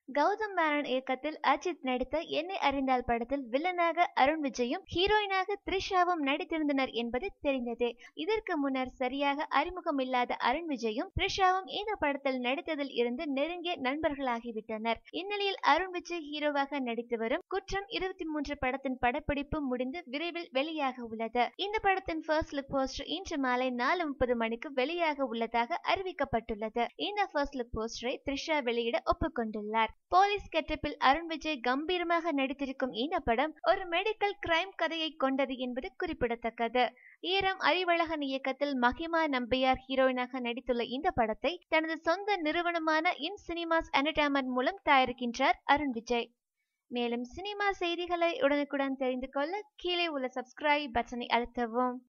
கௌதம் மேனன் இயக்கத்தில் அஜித் நடித்த என்னை அறிந்தால் படத்தில் வில்லனாக அருண் விஜயும் ஹீரோயினாக த்ரிஷாவும் நடித்திருந்தனர் என்பது தெரிந்ததே இதற்கு முன்னர் சரியாக அறிமுகம் இல்லாத அருண் விஜயும் த்ரிஷாவும் இந்த படத்தில் நடித்ததில் இருந்து நெருங்கிய நண்பர்களாகிவிட்டனர் இந்நிலையில் அருண் விஜய் ஹீரோவாக நடித்து வரும் குற்றம் இருபத்தி மூன்று படத்தின் படப்பிடிப்பு முடிந்து விரைவில் வெளியாக உள்ளது இந்த படத்தின் ஃபர்ஸ்ட் லுக் போஸ்டர் இன்று மாலை நாலு முப்பது மணிக்கு வெளியாக உள்ளதாக அறிவிக்கப்பட்டுள்ளது இந்த ஃபர்ஸ்ட் லுக் போஸ்டரை த்ரிஷா வெளியிட ஒப்புக்கொண்டுள்ளார் போலீஸ் கெட்டப்பில் அருண் விஜய் கம்பீரமாக நடித்திருக்கும் இந்த படம் ஒரு மெடிக்கல் கிரைம் கதையை கொண்டது என்பது குறிப்பிடத்தக்கது ஈரம் அறிவழகன் இயக்கத்தில் மகிமா நம்பியார் ஹீரோயினாக நடித்துள்ள இந்த படத்தை தனது சொந்த நிறுவனமான இன் சினிமாஸ் என்டர்டைன்மெண்ட் மூலம் தயாரிக்கின்றார் அருண் விஜய் மேலும் சினிமா செய்திகளை உடனுக்குடன் தெரிந்து கொள்ள கீழே உள்ள சப்ஸ்கிரைப் பட்டனை அழுத்தவும்